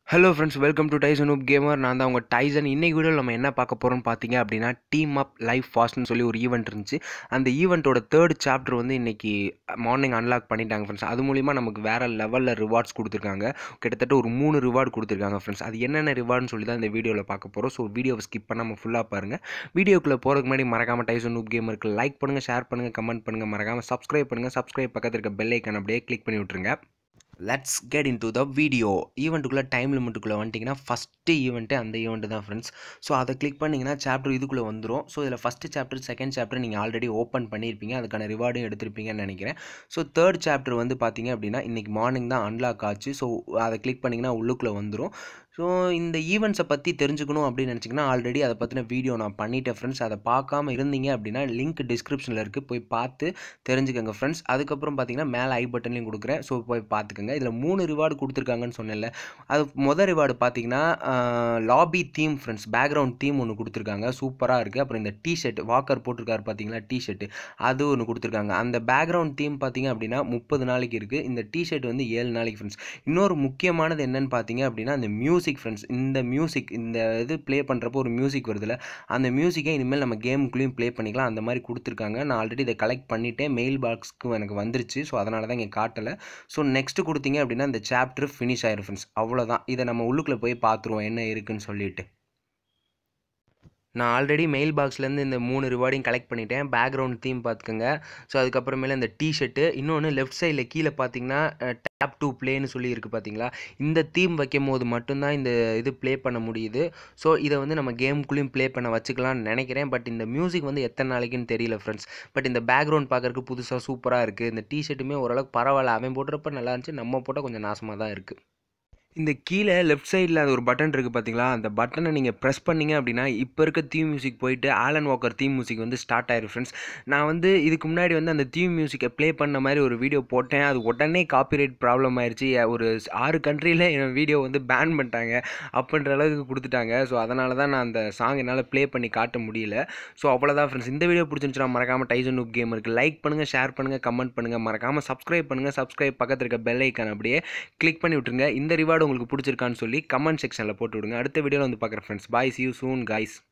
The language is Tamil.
hello friends welcome to Tyson noob gamer நான் தான் உங்கள் டைசன் இன்னைக்கு வீடியோவில் நம்ம என்ன பார்க்க போகிறோம்னு பார்த்தீங்க அப்படின்னா டீம் அப் லைஃப் ஃபாஸ்ட்னு சொல்லி ஒரு ஈவெண்ட் இருந்துச்சு அந்த ஈவெண்ட்டோட தேர்ட் சாப்டர் வந்து இன்னைக்கு மார்னிங் அன்லாக் பண்ணிட்டாங்க ஃப்ரெண்ட்ஸ் அது மூலிமா நமக்கு வேறு லெவலில் ரிவார்ட்ஸ் கொடுத்துருக்காங்க கிட்டத்தட்ட ஒரு மூணு ரிவார்டு கொடுத்துருக்காங்க ஃப்ரெண்ட்ஸ் அது என்னென்ன ரிவார்டுன்னு சொல்லி தான் இந்த வீடியோவில் பார்க்க போகிறோம் ஸோ வீடியோவை ஸ்கிப் பண்ணாமல் ஃபுல்லாக பாருங்கள் வீடியோக்குள்ளே போகிறதுக்கு முன்னாடி மறக்காமல் டைசன் உப் கேமருக்கு லைக் பண்ணுங்கள் ஷேர் பண்ணுங்கள் கமெண்ட் பண்ணுங்கள் மறக்காமல் சப்ஸ்கிரைப் பண்ணுங்கள் சப்ஸ்கிரைப் பக்கத்தில் இருக்க பெல் ஐக்கான் அப்படியே கிளிக் பண்ணி விட்ருங்க let's get in to the video ஈவெண்ட்டுக்குள்ளே டைம் லிமிட்டுக்குள்ளே வந்துட்டிங்கன்னா ஃபஸ்ட்டு ஈவெண்ட்டு அந்த ஈவெண்ட்டு தான் ஃப்ரெண்ட்ஸ் ஸோ அதை கிளிக் பண்ணிங்கன்னா சாப்டர் இதுக்குள்ளே வந்துடும் ஸோ இதில் ஃபஸ்ட்டு சாப்டர் செகண்ட் சாப்டர் நீங்கள் ஆல்ரெடி ஓப்பன் பண்ணியிருப்பீங்க அதுக்கான ரிவார்டும் எடுத்திருப்பீங்கன்னு நினைக்கிறேன் ஸோ தேர்ட் சாப்டர் வந்து பார்த்தீங்க அப்படின்னா இன்றைக்கி மார்னிங் தான் அன்லாக் ஆச்சு ஸோ அதை கிளிக் பண்ணிங்கன்னா உள்ளுக்குள்ளே வந்துடும் ஸோ இந்த ஈவெண்ட்ஸை பற்றி தெரிஞ்சுக்கணும் அப்படின்னு நினச்சிங்கன்னா ஆல்ரெடி அதை பற்றின வீடியோ நான் பண்ணிட்டேன் ஃப்ரெண்ட்ஸ் அதை பார்க்காம இருந்தீங்க அப்படின்னா லிங்க் டிஸ்கிரிப்ஷனில் இருக்குது போய் பார்த்து தெரிஞ்சுக்கோங்க ஃப்ரெண்ட்ஸ் அதுக்கப்புறம் பார்த்தீங்கன்னா மேலே ஐ பட்டன்லையும் கொடுக்குறேன் ஸோ போய் பார்த்துக்கோங்க இதில் மூணு ரிவார்டு கொடுத்துருக்காங்கன்னு சொன்னேன்ல அது மொதல் ரிவார்டு பார்த்தீங்கன்னா lobby theme friends background theme ஒன்று கொடுத்துருக்காங்க சூப்பராக இருக்குது அப்புறம் இந்த டிஷர்ட் வாக்கர் போட்டிருக்காரு பார்த்தீங்களா டிஷர்ட்டு அது ஒன்று கொடுத்துருக்காங்க அந்த பேக்ரவுண்ட் தீம் பார்த்தீங்க அப்படின்னா முப்பது நாளைக்கு இருக்குது இந்த டிஷர்ட் வந்து ஏழு நாளைக்கு ஃப்ரெண்ட்ஸ் இன்னொரு முக்கியமானது என்னன்னு பார்த்தீங்க அப்படின்னா அந்த மியூசிக் ஃப்ரெண்ட்ஸ் இந்த மியூசிக் இந்த இது ப்ளே பண்ணுறப்போ ஒரு மியூசிக் வருதுல்ல அந்த மியூசிக்கை இனிமேல் நம்ம கேமுக்குள்ளேயும் ப்ளே பண்ணிக்கலாம் அந்த மாதிரி கொடுத்துருக்காங்க நான் ஆல்ரெடி இதை கலெக்ட் பண்ணிவிட்டேன் மெயில் பாக்ஸ்க்கு எனக்கு வந்துருச்சு ஸோ அதனால தான் இங்கே காட்டலை ஸோ நெக்ஸ்ட்டு கொடுத்தீங்க அப்படின்னா இந்த சாப்டர் ஃபினிஷ் ஆயிரும் ஃப்ரெண்ட்ஸ் அவ்வளோதான் இதை நம்ம உள்ளுக்குள்ளே போய் பார்த்துருவோம் என்ன இருக்குன்னு சொல்லிட்டு நான் ஆல்ரெடி மெயில் பாக்ஸ்லேருந்து இந்த மூணு ரிவார்டையும் கலெக்ட் பண்ணிட்டேன் பேக்ரவுண்ட் தீம் பார்த்துக்கோங்க ஸோ அதுக்கப்புறமேல இந்த டிஷர்ட்டு இன்னொன்று லெஃப்ட் சைடில் கீழே பார்த்தீங்கன்னா டேப் டூ ப்ளேன்னு சொல்லி இருக்குது பார்த்தீங்களா இந்த தீம் வைக்கும் போது மட்டும்தான் இந்த இது ப்ளே பண்ண முடியுது ஸோ இதை வந்து நம்ம கேமுக்குள்ளேயும் ப்ளே பண்ண வச்சுக்கலாம்னு நினைக்கிறேன் பட் இந்த மியூசிக் வந்து எத்தனை நாளைக்குன்னு தெரியல ஃப்ரெண்ட்ஸ் பட் இந்த பேக்ரவுண்ட் பார்க்குறதுக்கு புதுசாக சூப்பராக இருக்குது இந்த டிஷர்ட்டுமே ஓரளவுக்கு பரவாயில்ல அவன் போடுறப்ப நல்லா இருந்துச்சு நம்ம போட்டால் கொஞ்சம் நாசமாக தான் இருக்குது இந்த கீழே லெஃப்ட் சைடில் அது ஒரு பட்டன் இருக்குது பார்த்தீங்களா அந்த பட்டனை நீங்கள் ப்ரெஸ் பண்ணிங்க அப்படின்னா இப்போ இருக்க தீம் மியூசிக் போயிட்டு ஆலன் வாக்கர் தீம் மியூசிக் வந்து ஸ்டார்ட் ஆயிரும் ஃப்ரெண்ட்ஸ் நான் வந்து இதுக்கு முன்னாடி வந்து அந்த தீம் மியூசிக்கை ப்ளே பண்ண மாதிரி ஒரு வீடியோ போட்டேன் அது உடனே காப்பிரைட் ப்ராப்ளம் ஆயிடுச்சு ஒரு ஆறு கண்ட்ரியில் என் வீடியோ வந்து பேன் பண்ணிட்டாங்க அப்படின்ற அளவுக்கு கொடுத்துட்டாங்க ஸோ அதனால தான் நான் அந்த சாங் என்னால் ப்ளே பண்ணி காட்ட முடியல ஸோ அவ்வளோதான் ஃப்ரெண்ட்ஸ் இந்த வீடியோ பிடிச்சிருந்துச்சுன்னா மறக்காமல் டைசன் நூப் கேம் இருக்குது லைக் பண்ணுங்கள் ஷேர் பண்ணுங்கள் கமெண்ட் பண்ணுங்கள் மறக்காமல் சப்ஸ்கிரைப் பண்ணுங்கள் சப்ஸ்கிரைப் பக்கத்தில் இருக்க பெல் ஐக்கான் அப்படியே கிளிக் பண்ணி விட்ருங்க இந்த ரிவார்டு உங்களுக்கு பிடிச்சிருக்கான்னு சொல்லி கமெண்ட் செக்ஷனில் போட்டு விடுங்க அடுத்த வீடியோவில் வந்து பார்க்குறேன் friends bye see you soon guys